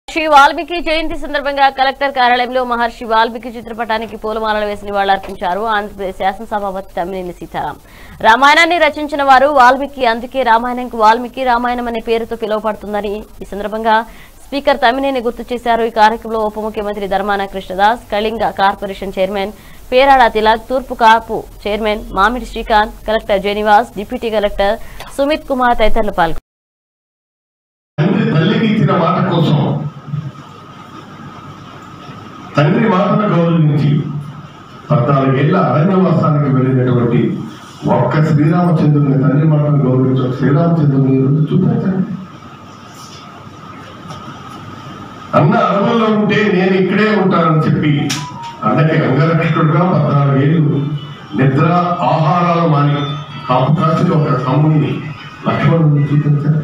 శ్రీ వాల్మీకి జయంతి సందర్భంగా కలెక్టర్ కార్యాలయంలో మహర్షి వాల్మీకి చిత్రపటానికి పూలమాలలు వేసి నివాళులర్పించారు ఆంధ్రప్రదేశ్ శాసనసభాపతి తమ్మినేని సీతారాం రామాయణాన్ని రచించిన వారు వాల్మీకి అందుకే రామాయణంకు వాల్మీకి రామాయణం అనే పేరుతో పిలువబడుతుందని ఈ సందర్భంగా స్పీకర్ తమ్మినేని గుర్తు చేశారు ఈ కార్యక్రమంలో ఉప ముఖ్యమంత్రి ధర్మాన కృష్ణదాస్ కళింగ కార్పొరేషన్ చైర్మన్ పేరాడ తిలక్ తూర్పు కాపు చైర్మన్ మామిడి శ్రీకాంత్ కలెక్టర్ జెనివాస్ డిప్యూటీ కలెక్టర్ సుమిత్ కుమార్ తదితరులు పాల్గొన్నారు తండ్రి తల్లికి ఇచ్చిన మాట కోసం తండ్రి మాటను గౌరవించి పద్నాలుగేళ్ల అరణ్యవాసానికి వెళ్ళినటువంటి ఒక్క శ్రీరామచంద్రుని తండ్రి మాటను గౌరవించిన శ్రీరామచంద్రుని ఈరోజు చూపించండి అన్న అడవుల్లో ఉంటే నేను ఇక్కడే ఉంటానని చెప్పి అన్నకి అంగరక్షకుడుగా పద్నాలుగేళ్ళు నిద్ర ఆహారాలు మాని కాపు కాసిన ఒక తమ్ముడిని లక్ష్మణుని చూపించారు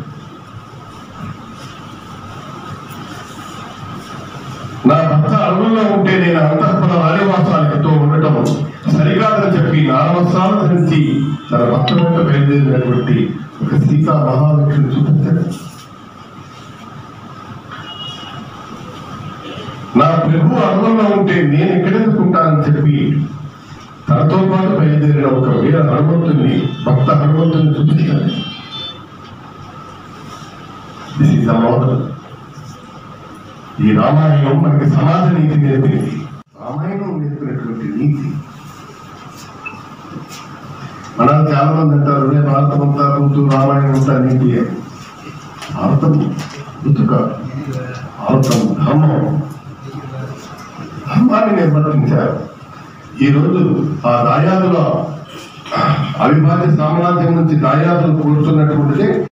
నా భర్త అడవుల్లో ఉంటే నేను అంతఃపుర రాణివాసాలతో ఉండటం సరికాదని చెప్పి నారవస్త్రాలు ధరించి తన భర్త వెంట బయలుదేరినటువంటి ఒక సీతా మహాలక్ష్మిని చూపించాడు నా ప్రభు అడవుల్లో ఉంటే నేను ఎక్కడెందుకుంటానని చెప్పి తనతో పాటు బయలుదేరిన ఒక వీర హనుమంతుని భక్త హనుమంతుని చూపించాడు దిస్ ఈస్ మోడల్ ఈ రామాయణం మనకి సమాజ నీతి నేర్పింది రామాయణం నేర్పినటువంటి నీతి మన చాలా మంది అంటారు "రే, భారతం అంతా కూతు రామాయణం అంతా నీతి అని." భారతం ఉతుక భారతం ధర్మం ధర్మాన్ని నిర్వర్తించారు ఈ రోజు ఆ దాయాదుల అవిభాజ్య సామ్రాజ్యం నుంచి దాయాదులు కూర్చున్నటువంటిది